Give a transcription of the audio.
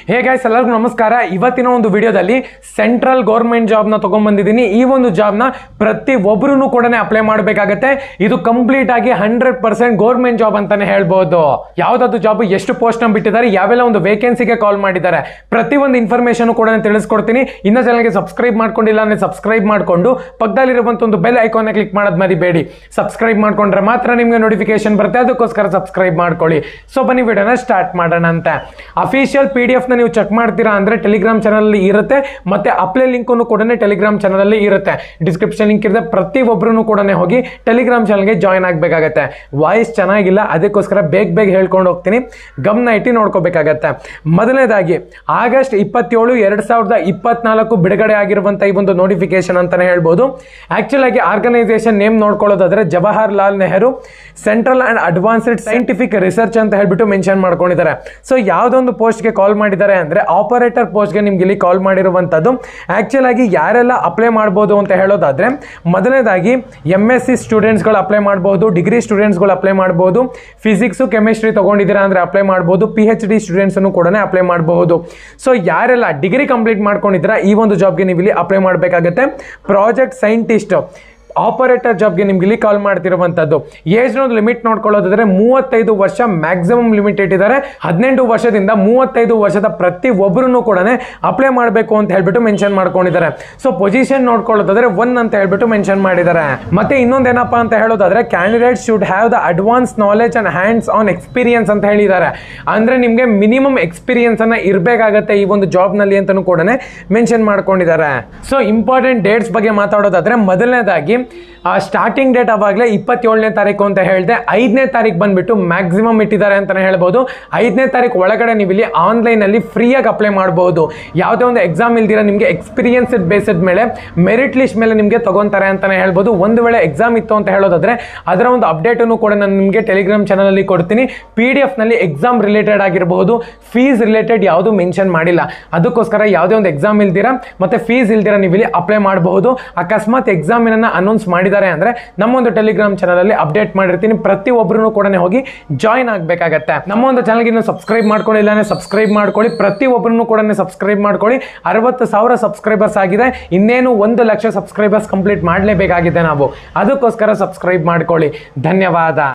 hey guys ಎಲ್ಲರಿಗೂ ನಮಸ್ಕಾರ ಇವತ್ತಿನ ಒಂದು ವಿಡಿಯೋದಲ್ಲಿ ಸೆಂಟ್ರಲ್ ಗೌರ್ಮೆಂಟ್ ಜಾಬ್ನ ತೊಗೊಂಡ್ಬಂದಿದ್ದೀನಿ ಈ ಒಂದು ಜಾಬ್ನ ಪ್ರತಿ ಒಬ್ಬರೂ ಕೂಡ ಅಪ್ಲೈ ಮಾಡಬೇಕಾಗತ್ತೆ ಇದು ಕಂಪ್ಲೀಟ್ ಆಗಿ ಹಂಡ್ರೆಡ್ ಪರ್ಸೆಂಟ್ ಗೌರ್ಮೆಂಟ್ ಜಾಬ್ ಅಂತಾನೆ ಹೇಳ್ಬೋದು ಯಾವ್ದಾದ್ರು ಜಾಬ್ ಎಷ್ಟು ಪೋಸ್ಟ್ ಬಿಟ್ಟಿದ್ದಾರೆ ಯಾವೆಲ್ಲ ಒಂದು ವೇಕೆನ್ಸಿಗೆ ಕಾಲ್ ಮಾಡಿದ್ದಾರೆ ಪ್ರತಿ ಒಂದು ಇನ್ಫಾರ್ಮೇಶನ್ ಕೂಡ ನಾನು ತಿಳಿಸ್ಕೊಡ್ತೀನಿ ಇನ್ನ ಚಾನಲ್ಗೆ ಸಬ್ಸ್ಕ್ರೈಬ್ ಮಾಡ್ಕೊಂಡಿಲ್ಲ ಅಂದ್ರೆ ಸಬ್ಸ್ಕ್ರೈಬ್ ಮಾಡ್ಕೊಂಡು ಪಕ್ಕದಲ್ಲಿರುವಂತ ಒಂದು ಬೆಲ್ ಐಕಾನ್ ಕ್ಲಿಕ್ ಮಾಡೋದ್ ಮರಿಬೇಡಿ ಸಬ್ಸ್ಕ್ರೈಬ್ ಮಾಡ್ಕೊಂಡ್ರೆ ಮಾತ್ರ ನಿಮ್ಗೆ ನೋಟಿಫಿಕೇಶನ್ ಬರುತ್ತೆ ಅದಕ್ಕೋಸ್ಕರ ಸಬ್ಸ್ಕ್ರೈಬ್ ಮಾಡ್ಕೊಳ್ಳಿ ಸೊ ಬನ್ನಿ ವಿಡಿಯೋನ ಸ್ಟಾರ್ಟ್ ಮಾಡೋಣ ಅಂತ ಅಫಿಷಿಯಲ್ ಪಿ ಡಿ ಎಫ್ನ ನೀವು ಚೆಕ್ ಮಾಡ್ತೀರಾ ಅಂದ್ರೆ ಟೆಲಿಗ್ರಾಮ್ ಚಾನಲ್ ಇರುತ್ತೆ ಮತ್ತೆ ಅಪ್ಲೈ ಲಿಂಕನ್ನು ಕೂಡ ಟೆಲಿಗ್ರಾಮ್ ಚಾನಲ್ ಅಲ್ಲಿ ಇರುತ್ತೆ ಡಿಸ್ಕ್ರಿಪ್ಷನ್ ಲಿಂಕ್ ಇರುತ್ತೆ ಪ್ರತಿ ಒಬ್ಬರು ಕೂಡ ಹೋಗಿ ಟೆಲಿಗ್ರಾಮ್ ಚಾನಲ್ಗೆ ಜಾಯ್ನ್ ಆಗಬೇಕಾಗತ್ತೆ ವಾಯ್ಸ್ ಚೆನ್ನಾಗಿಲ್ಲ ಅದಕ್ಕೋಸ್ಕರ ಬೇಗ ಬೇಗ ಹೇಳ್ಕೊಂಡು ಹೋಗ್ತೀನಿ ಗಮನ ಇಟ್ಟು ನೋಡ್ಕೋಬೇಕಾಗತ್ತೆ ಮೊದಲನೇದಾಗಿ ಆಗಸ್ಟ್ ಇಪ್ಪತ್ತೇಳು ಎರಡ್ ಸಾವಿರದ ಇಪ್ಪತ್ನಾಲ್ಕು ಬಿಡುಗಡೆ ಆಗಿರುವಂತ ಈ ಒಂದು ನೋಟಿಫಿಕೇಶನ್ ಅಂತಾನೆ ಹೇಳ್ಬೋದು ಆಕ್ಚುಲ್ ಆಗಿ ಆರ್ಗನೈಸೇಷನ್ ನೇಮ್ ನೋಡ್ಕೊಳ್ಳೋದಾದ್ರೆ Jawahar Lal Nehru central and advanced scientific research ಅಂತ ಹೇಳ್ಬಿಟ್ಟು ಮೆನ್ಷನ್ ಮಾಡ್ಕೊಂಡಿದ್ದಾರೆ ಸೊ ಯಾವುದೊಂದು ಪೋಸ್ಟ್ಗೆ ಕಾಲ್ ಮಾಡಿದ್ದಾರೆ ಅಂದ್ರೆ ಆಪರೇಟರ್ ಪೋಸ್ಟ್ಗೆ ನಿಮ್ಗೆ ಇಲ್ಲಿ ಕಾಲ್ ಮಾಡಿರುವಂಥದ್ದು ಆಕ್ಚುಲ್ ಆಗಿ ಯಾರೆಲ್ಲ ಅಪ್ಲೈ ಮಾಡ್ಬೋದು ಅಂತ ಹೇಳೋದಾದ್ರೆ ಮೊದಲನೇದಾಗಿ ಎಮ್ ಎಸ್ ಸಿ ಸ್ಟೂಡೆಂಟ್ಸ್ಗಳು ಅಪ್ಲೈ ಮಾಡ್ಬೋದು ಡಿಗ್ರಿ ಸ್ಟೂಡೆಂಟ್ಸ್ಗಳು ಅಪ್ಲೈ ಮಾಡ್ಬೋದು ಫಿಸಿಕ್ಸು ಕೆಮಿಸ್ಟ್ರಿ ತಗೊಂಡಿದ್ದೀರಾ ಅಂದ್ರೆ ಅಪ್ಲೈ ಮಾಡ್ಬೋದು ಪಿ ಎಚ್ ಡಿ ಸ್ಟೂಡೆಂಟ್ಸ್ ಕೂಡ ಅಪ್ಲೈ ಮಾಡಬಹುದು ಸೊ ಯಾರೆಲ್ಲ ಡಿಗ್ರಿ ಕಂಪ್ಲೀಟ್ ಮಾಡ್ಕೊಂಡಿದ್ದೀರಾ ಈ ಒಂದು ಜಾಬ್ಗೆ ನೀವು ಇಲ್ಲಿ ಅಪ್ಲೈ ಮಾಡಬೇಕಾಗತ್ತೆ ಪ್ರಾಜೆಕ್ಟ್ ಸೈಂಟಿಸ್ಟ್ ಆಪರೇಟರ್ ಜಾಬ್ಗೆ ನಿಮ್ಗೆ ಇಲ್ಲಿ ಕಾಲ್ ಮಾಡ್ತಿರುವಂಥದ್ದು ಏಜ್ ಲಿಮಿಟ್ ನೋಡ್ಕೊಳ್ಳೋದಾದ್ರೆ ಮೂವತ್ತೈದು ವರ್ಷ ಮ್ಯಾಕ್ಸಿಮಮ್ ಲಿಮಿಟ್ ಇಟ್ಟಿದ್ದಾರೆ ಹದಿನೆಂಟು ವರ್ಷದಿಂದ ಮೂವತ್ತೈದು ವರ್ಷದ ಪ್ರತಿ ಒಬ್ಬರೂ ಕೂಡ ಅಪ್ಲೈ ಮಾಡಬೇಕು ಅಂತ ಹೇಳ್ಬಿಟ್ಟು ಮೆನ್ಷನ್ ಮಾಡ್ಕೊಂಡಿದ್ದಾರೆ ಸೊ ಪೊಸಿಷನ್ ನೋಡ್ಕೊಳ್ಳೋದಾದ್ರೆ ಒನ್ ಅಂತ ಹೇಳ್ಬಿಟ್ಟು ಮೆನ್ಷನ್ ಮಾಡಿದ್ದಾರೆ ಮತ್ತೆ ಇನ್ನೊಂದೇನಪ್ಪ ಅಂತ ಹೇಳೋದಾದ್ರೆ candidate should have the advance knowledge and hands on experience ಅಂತ ಹೇಳಿದ್ದಾರೆ ಅಂದ್ರೆ ನಿಮಗೆ ಮಿನಿಮಮ್ ಎಕ್ಸ್ಪೀರಿಯನ್ಸ್ ಅನ್ನ ಇರಬೇಕಾಗತ್ತೆ ಈ ಒಂದು ಜಾಬ್ ನಲ್ಲಿ ಅಂತಾನು ಕೂಡ ಮೆನ್ಷನ್ ಮಾಡ್ಕೊಂಡಿದ್ದಾರೆ ಸೊ ಇಂಪಾರ್ಟೆಂಟ್ ಡೇಟ್ಸ್ ಬಗ್ಗೆ ಮಾತಾಡೋದಾದ್ರೆ ಮೊದಲನೇದಾಗಿ ಸ್ಟಾರ್ಟಿಂಗ್ ಡೇಟ್ ಅವಾಗಲೇ ಇಪ್ಪತ್ತೇಳನೇ ತಾರೀಕು ಅಂತ ಹೇಳಿದೆ ಐದನೇ ತಾರೀಕು ಬಂದ್ಬಿಟ್ಟು ಮ್ಯಾಕ್ಸಿಮಮ್ ಇಟ್ಟಿದ್ದಾರೆ ಅಂತಾನೆ ಹೇಳ್ಬೋದು ಐದನೇ ತಾರೀಕು ಒಳಗಡೆ ನೀವು ಇಲ್ಲಿ ಆನ್ಲೈನ್ ಅಲ್ಲಿ ಫ್ರೀಯಾಗಿ ಅಪ್ಲೈ ಮಾಡಬಹುದು ಯಾವುದೇ ಒಂದು ಎಕ್ಸಾಮ್ ಇಲ್ದಿರ ನಿಮಗೆ ಎಕ್ಸ್ಪೀರಿಯನ್ಸ್ ಬೇಸಿದ ಮೇಲೆ ಮೆರಿಟ್ ಲಿಸ್ಟ್ ಮೇಲೆ ನಿಮಗೆ ತಗೊಂತಾರೆ ಅಂತಾನೆ ಹೇಳ್ಬೋದು ಒಂದು ವೇಳೆ ಎಕ್ಸಾಮ್ ಇತ್ತು ಅಂತ ಹೇಳೋದಾದ್ರೆ ಅದರ ಒಂದು ಅಪ್ಡೇಟ್ ಅನ್ನು ಕೂಡ ನಾನು ನಿಮಗೆ ಟೆಲಿಗ್ರಾಮ್ ಚಾನಲ್ ಅಲ್ಲಿ ಕೊಡ್ತೀನಿ ಪಿ ಡಿ ಎಫ್ ನಲ್ಲಿ ಎಕ್ಸಾಮ್ ರಿಲೇಟೆಡ್ ಆಗಿರಬಹುದು ಫೀಸ್ ರಿಲೇಟೆಡ್ ಯಾವುದು ಮೆನ್ಷನ್ ಮಾಡಿಲ್ಲ ಅದಕ್ಕೋಸ್ಕರ ಯಾವುದೇ ಒಂದು ಎಕ್ಸಾಮ್ ಇಲ್ದಿರ ಮತ್ತೆ ಫೀಸ್ ಇಲ್ದಿರ ನೀವು ಇಲ್ಲಿ ಅಪ್ಲೈ ಮಾಡಬಹುದು ಅಕಸ್ಮಾತ್ ಎಕ್ಸಾಮಿನ ಅನೌನ್ಸ್ ಮಾಡಿದ್ದಾರೆ ಅಂದ್ರೆ ನಮ್ಮ ಒಂದು ಟೆಲಿಗ್ರಾಮ್ ಚಾನಲ್ ಅಲ್ಲಿ ಅಪ್ಡೇಟ್ ಮಾಡಿರ್ತೀನಿ ಪ್ರತಿ ಒಬ್ಬರು ಕೂಡ ಹೋಗಿ ಜಾಯ್ನ್ ಆಗಬೇಕಾಗತ್ತೆ ನಮ್ಮ ಒಂದು ಚಾನಲ್ಗೆ ಇನ್ನು ಸಬ್ಸ್ಕ್ರೈಬ್ ಮಾಡ್ಕೊಂಡಿಲ್ಲ ಅಂದ್ರೆ ಸಬ್ಸ್ಕ್ರೈಬ್ ಮಾಡ್ಕೊಳ್ಳಿ ಪ್ರತಿ ಒಬ್ಬರನ್ನು ಕೂಡ ಸಬ್ಸ್ಕ್ರೈಬ್ ಮಾಡ್ಕೊಳ್ಳಿ ಅರವತ್ತು ಸಾವಿರ ಸಬ್ಸ್ಕ್ರೈಬರ್ಸ್ ಆಗಿದೆ ಇನ್ನೇನು ಒಂದು ಲಕ್ಷ ಸಬ್ಸ್ಕ್ರೈಬರ್ಸ್ ಕಂಪ್ಲೀಟ್ ಮಾಡಲೇಬೇಕಾಗಿದೆ ನಾವು ಅದಕ್ಕೋಸ್ಕರ ಸಬ್ಸ್ಕ್ರೈಬ್ ಮಾಡ್ಕೊಳ್ಳಿ ಧನ್ಯವಾದ